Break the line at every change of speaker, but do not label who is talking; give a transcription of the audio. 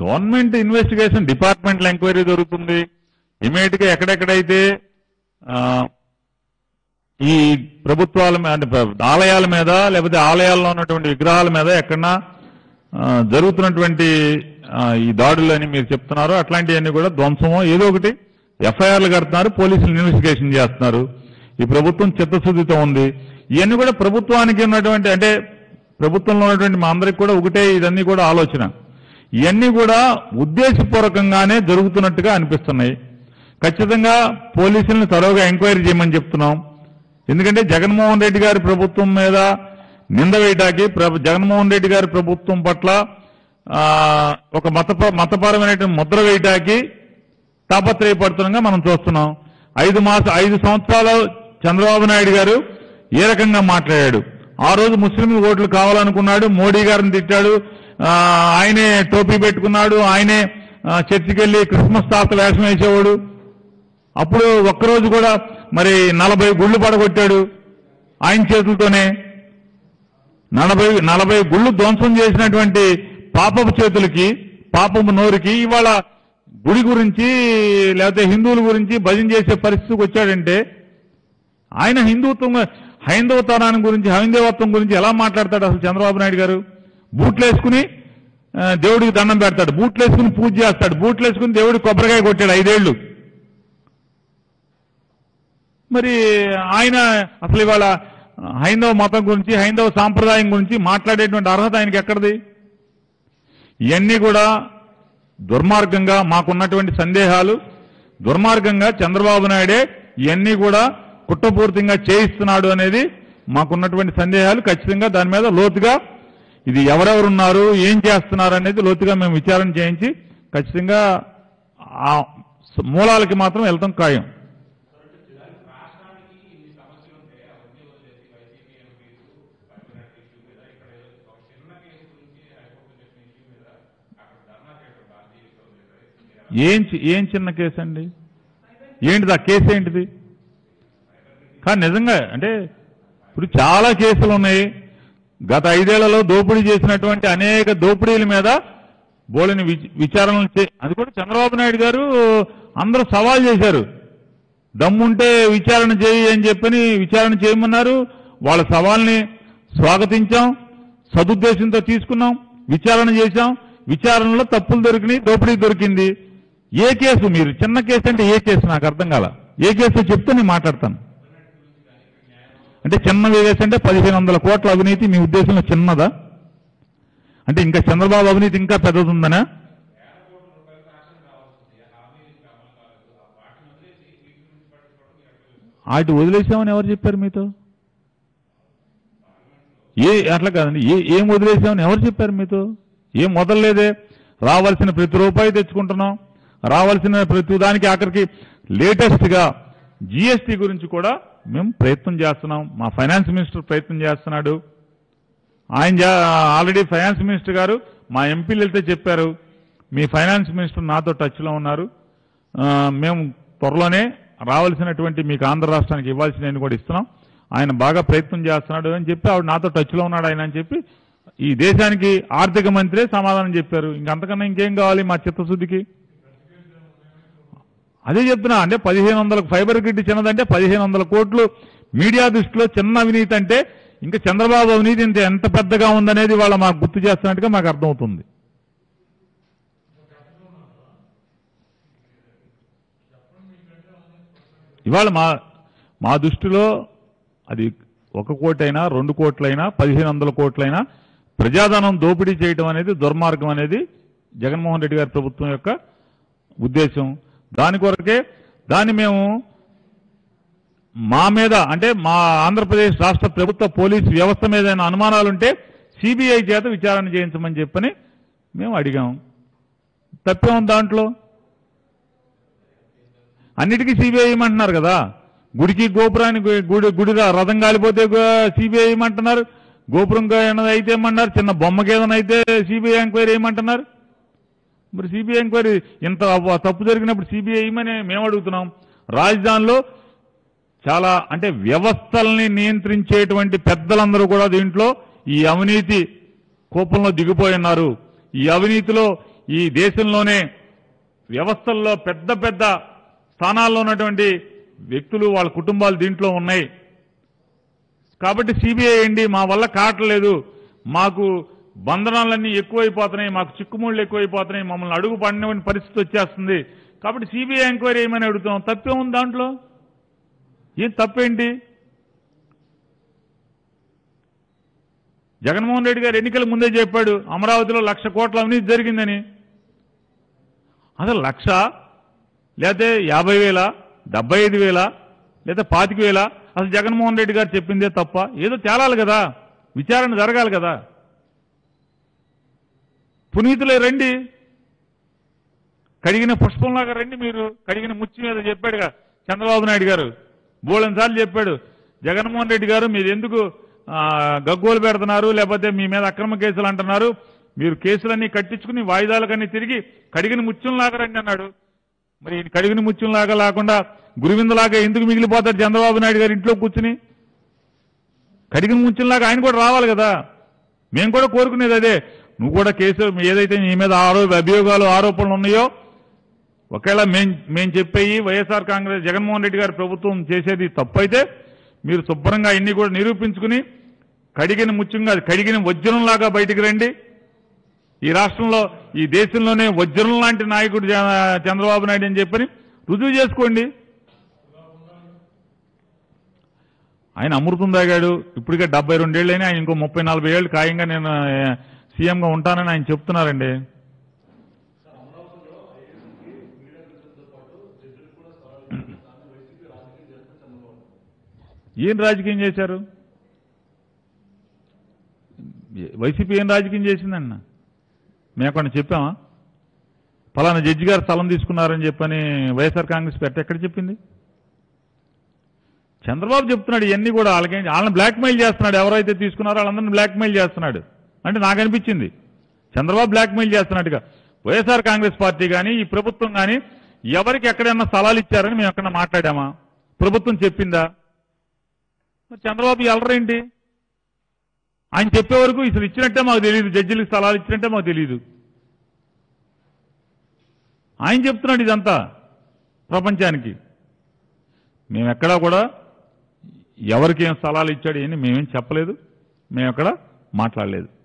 government investigation department enquiry జరుగుతుంది immediate గా ఎక్కడెక్కడైతే ఆ, ఈ ప్రభుత్వాల మీద అంటే ప్ర- ఆలయాల మీద లేకపోతే ఆలయాల్లో ఉన్నటువంటి విగ్రహాల మీద ఎక్కడన్నా ఆ, జరుగుతున్నటువంటి ఆ, ఈ దాడులు అని మీరు చెప్తున్నారు అట్లాంటివన్నీ కూడా ధ్వంసమో ఏదో ఒకటి ఎఫ్ఐఆర్లు కడుతున్నారు పోలీసులు ఇన్వెస్టిగేషన్ చేస్తున్నారు ఈ ప్రభుత్వం చిత్తశుద్ధితో ఉంది ఇవన్నీ కూడా ప్రభుత్వానికి ఉన్నటువంటి అంటే ప్రభుత్వంలో ఉన్నటువంటి మా అందరికి కూడా ఒకటే ఇదన్నీ కూడా ఆలోచన ఇవన్నీ కూడా ఉద్దేశపూర్వకంగానే జరుగుతున్నట్టుగా అనిపిస్తున్నాయి ఖచ్చితంగా పోలీసులను తరోగా ఎంక్వైరీ చేయమని చెప్తున్నాం ఎందుకంటే జగన్మోహన్ రెడ్డి గారి ప్రభుత్వం మీద నింద వేయటానికి ప్ర- జగన్మోహన్ రెడ్డి గారి ప్రభుత్వం పట్ల ఆ, ఒక మత మతపరమైనటువంటి ముద్ర వేయటానికి తాపత్రయపడుతుండగా మనం చూస్తున్నాం ఐదు మాస ఐదు సంవత్సరాలు చంద్రబాబు నాయుడు గారు ఏ రకంగా మాట్లాడాడు ఆ రోజు ముస్లింలు ఓట్లు కావాలనుకున్నాడు మోడీ గారిని తిట్టాడు ఆ, ఆయనే టోపీ పెట్టుకున్నాడు ఆయనే ఆ, చర్చికి వెళ్లి క్రిస్మస్ తాత వేషం వేసేవాడు అప్పుడు ఒక్కరోజు కూడా మరి నలభై గుళ్ళు పడగొట్టాడు ఆయన చేతులతోనే నలభై నలభై గుళ్ళు ధ్వంసం చేసినటువంటి పాపపు చేతులకి పాపపు నోరుకి ఇవాళ గుడి గురించి లేకపోతే హిందువుల గురించి భజన చేసే పరిస్థితికి వచ్చాడంటే ఆయన హిందుత్వం హైందవతనాన్ని గురించి హైందవత్వం గురించి ఎలా మాట్లాడతాడు అసలు చంద్రబాబు నాయుడు గారు బూట్లు వేసుకుని ఆ, దేవుడికి దండం పెడతాడు బూట్లు వేసుకుని పూజ చేస్తాడు బూట్లు వేసుకుని దేవుడికి కొబ్బరికాయ కొట్టాడు ఐదేళ్లు మరి ఆయన అసలు ఇవాళ హైందవ మతం గురించి హైందవ సాంప్రదాయం గురించి మాట్లాడేటువంటి అర్హత ఆయనకి ఎక్కడిది ఇవన్నీ కూడా దుర్మార్గంగా మాకున్నటువంటి సందేహాలు దుర్మార్గంగా చంద్రబాబు నాయుడే ఇవన్నీ కూడా కుట్రపూర్తిగా చేయిస్తున్నాడు అనేది మాకున్నటువంటి సందేహాలు ఖచ్చితంగా దాని మీద లోతుగా ఇది ఎవరెవరున్నారు ఏం చేస్తున్నారు అనేది లోతుగా మేము విచారణ చేయించి ఖచ్చితంగా ఆ మూలాలకి మాత్రం వెళ్తాం ఖాయం ఏం చి- ఏం చిన్న కేసు అండి ఏంటిది ఆ కేసు ఏంటిది కానీ నిజంగా అంటే ఇప్పుడు చాలా కేసులు ఉన్నాయి గత ఐదేళ్లలో దోపిడీ చేసినటువంటి అనేక దోపిడీల మీద బోళని విచ- విచారణలు చే అది కూడా చంద్రబాబు నాయుడు గారు అందరూ సవాల్ చేశారు దమ్ముంటే విచారణ చేయి అని చెప్పని విచారణ చేయమన్నారు వాళ్ళ సవాల్ని స్వాగతించాం సదుద్దేశంతో తీసుకున్నాం విచారణ చేశాం విచారణలో తప్పులు దొరికినాయి దోపిడీ దొరికింది ఏ కేసు మీరు చిన్న కేసు అంటే ఏ కేసు నాకు అర్థం కాల ఏ కేసు చెప్తే నేను మాట్లాడతాను అంటే చిన్న కేసు అంటే పదిహేను వందల కోట్ల అవినీతి మీ ఉద్దేశంలో చిన్నదా అంటే ఇంకా చంద్రబాబు అవినీతి ఇంకా పెద్దదుందనా వాటి వదిలేసామని ఎవరు చెప్పారు మీతో ఏ అట్లా కాదండి ఏ ఏం వదిలేసామని ఎవరు చెప్పారు మీతో ఏం మొదలలేదే రావాల్సిన ప్రతి రూపాయి తెచ్చుకుంటున్నాం రావాల్సిన ప్రతి దానికి ఆఖరికి లేటెస్ట్ గా జిఎస్టీ గురించి కూడా మేము ప్రయత్నం చేస్తున్నాం మా ఫైనాన్స్ మినిస్టర్ ప్రయత్నం చేస్తున్నాడు ఆయన జా- ఆల్రెడీ ఫైనాన్స్ మినిస్టర్ గారు మా ఎంపీలు వెళ్తే చెప్పారు మీ ఫైనాన్స్ మినిస్టర్ నాతో టచ్లో ఉన్నారు ఆ, మేము త్వరలోనే రావాల్సినటువంటి మీకు ఆంధ్ర రాష్ట్రానికి ఇవ్వాల్సినవి కూడా ఇస్తున్నాం ఆయన బాగా ప్రయత్నం చేస్తున్నాడు అని చెప్పి ఆవిడ నాతో టచ్లో ఉన్నాడు ఆయన అని చెప్పి ఈ దేశానికి ఆర్థిక మంత్రే సమాధానం చెప్పారు ఇంకంతకన్నా ఇంకేం కావాలి మా చిత్తశుద్ధికి అదే చెప్తున్నా అంటే పదిహేను వందలకు ఫైబర్ గ్రిడ్ చిన్నదంటే పదిహేను వందల కోట్లు మీడియా దృష్టిలో చిన్న అవినీతి అంటే ఇంకా చంద్రబాబు అవినీతి ఇంత ఎంత పెద్దగా ఉందనేది వాళ్ళ మాకు గుర్తు చేస్తున్నట్టుగా మాకు అర్థమవుతుంది ఇవాళ మా మా దృష్టిలో అది ఒక కోటైనా రెండు కోట్లైనా పదిహేను వందల కోట్లైనా ప్రజాధనం దోపిడీ చేయడం అనేది దుర్మార్గం అనేది జగన్మోహన్ రెడ్డి గారి ప్రభుత్వం యొక్క ఉద్దేశం దాని కొరకే దాన్ని మేము మా మీద అంటే మా ఆంధ్రప్రదేశ్ రాష్ట్ర ప్రభుత్వ పోలీసు వ్యవస్థ మీద ఏమైనా అనుమానాలుంటే సిబిఐ చేత విచారణ చేయించమని చెప్పని మేము అడిగాం తప్పే ఉంది దాంట్లో అన్నిటికీ సిబిఐ ఇవ్వమంటున్నారు కదా గుడికి గోపురానికి గుడి గుడి రథం కాలిపోతే సిబిఐ ఇవ్వమంటున్నారు గోపురం ఏమైనా అయితే ఏమన్నారు చిన్న బొమ్మకి ఏదైనా అయితే సిబిఐ ఎంక్వైరీ ఏమంటున్నారు మరి సిబిఐ ఎంక్వైరీ ఇంత అవ- తప్పు జరిగినప్పుడు సిబిఐ ఏమని మేము అడుగుతున్నాం రాజధానిలో చాలా అంటే వ్యవస్థల్ని నియంత్రించేటువంటి పెద్దలందరూ కూడా దీంట్లో ఈ అవినీతి కోపంలో దిగిపోయి ఉన్నారు ఈ అవినీతిలో ఈ దేశంలోనే వ్యవస్థల్లో పెద్ద పెద్ద స్థానాల్లో ఉన్నటువంటి వ్యక్తులు వాళ్ళ కుటుంబాలు దీంట్లో ఉన్నాయి కాబట్టి సిబిఐ అండి మా వల్ల కావట్లేదు మాకు బంధనాలన్నీ ఎక్కువైపోతున్నాయి మాకు చిక్కుముళ్ళు ఎక్కువైపోతున్నాయి మమ్మల్ని అడుగు పడిన పరిస్థితి వచ్చేస్తుంది కాబట్టి సిబిఐ ఎంక్వైరీ ఏమని అడుగుతున్నాం తప్పే ఉంది దాంట్లో ఏం తప్పేంటి జగన్మోహన్ రెడ్డి గారు ఎన్నికల ముందే చెప్పాడు అమరావతిలో లక్ష కోట్ల అవినీతి జరిగిందని అసలు లక్ష లేకపోతే యాభై వేల డెబ్బై ఐదు వేల లేదా పాతిక వేల అసలు జగన్మోహన్ రెడ్డి గారు చెప్పిందే తప్ప ఏదో తేలాలి కదా విచారణ జరగాలి కదా పునీతులే రండి కడిగిన పుష్పంలాగా రండి మీరు కడిగిన ముచ్చి మీద చెప్పాడుగా చంద్రబాబు నాయుడు గారు బోళన్ సార్లు చెప్పాడు జగన్మోహన్ రెడ్డి గారు మీరు ఎందుకు ఆ, గగ్గోలు పెడుతున్నారు లేకపోతే మీ మీద అక్రమ కేసులు అంటున్నారు మీరు కేసులన్నీ కట్టించుకుని వాయిదాలకన్నీ తిరిగి కడిగిన ముత్యంలాగా రండి అన్నాడు మరి ఈ కడిగిన ముత్యంలాగా లేకుండా గురువిందలాగా ఎందుకు మిగిలిపోతాడు చంద్రబాబు నాయుడు గారు ఇంట్లో కూర్చుని కడిగిన ముత్యంలాగా ఆయన కూడా రావాలి కదా మేము కూడా కోరుకునేది అదే నువ్వు కూడా కేసు ఏదైతే నీ మీద ఆరో అభియోగాలు ఆరోపణలు ఉన్నాయో ఒకవేళ మేం మేము చెప్పేయి వైఎస్ఆర్ కాంగ్రెస్ జగన్మోహన్ రెడ్డి గారి ప్రభుత్వం చేసేది తప్పైతే మీరు శుభ్రంగా ఇన్ని కూడా నిరూపించుకుని కడిగిన ముత్యంగా కడిగిన వజ్రంలాగా బయటికి రండి ఈ రాష్ట్రంలో ఈ దేశంలోనే వజ్రం లాంటి నాయకుడు జ- చంద్రబాబు నాయుడు అని చెప్పని రుజువు చేసుకోండి ఆయన అమృతం తాగాడు ఇప్పటికే డెబ్బై రెండేళ్ళైనా ఆయన ఇంకో ముప్పై నలభై ఏళ్ళు ఖాయంగా నేను సీఎంగా ఉంటానని ఆయన చెప్తున్నారండి ఏం రాజకీయం చేశారు వైసీపీ ఏం రాజకీయం చేసిందన్న మేము అక్కడ చెప్పామా ఫలానా జడ్జి గారు స్థలం తీసుకున్నారని చెప్పని వైఎస్ఆర్ కాంగ్రెస్ పెట్ట ఎక్కడ చెప్పింది చంద్రబాబు చెప్తున్నాడు ఇవన్నీ కూడా వాళ్ళకి వాళ్ళని బ్లాక్మెయిల్ చేస్తున్నాడు ఎవరైతే తీసుకున్నారో వాళ్ళందరినీ బ్లాక్మెయిల్ చేస్తున్నాడు అంటే నాకు అనిపించింది చంద్రబాబు బ్లాక్మెయిల్ చేస్తున్నట్టుగా వైఎస్ఆర్ కాంగ్రెస్ పార్టీ కానీ ఈ ప్రభుత్వం కానీ ఎవరికి ఎక్కడైనా స్థలాలు ఇచ్చారని మేము ఎక్కడ మాట్లాడామా ప్రభుత్వం చెప్పిందా మరి చంద్రబాబు ఎల్లరేంటి ఆయన చెప్పే వరకు ఇసలు ఇచ్చినట్టే మాకు తెలియదు జడ్జిలకు స్థలాలు ఇచ్చినట్టే మాకు తెలియదు ఆయన చెప్తున్నాడు ఇదంతా ప్రపంచానికి మేము ఎక్కడా కూడా ఎవరికి ఏం స్థలాలు ఇచ్చాడు అని మేమేం చెప్పలేదు మేము ఎక్కడ మాట్లాడలేదు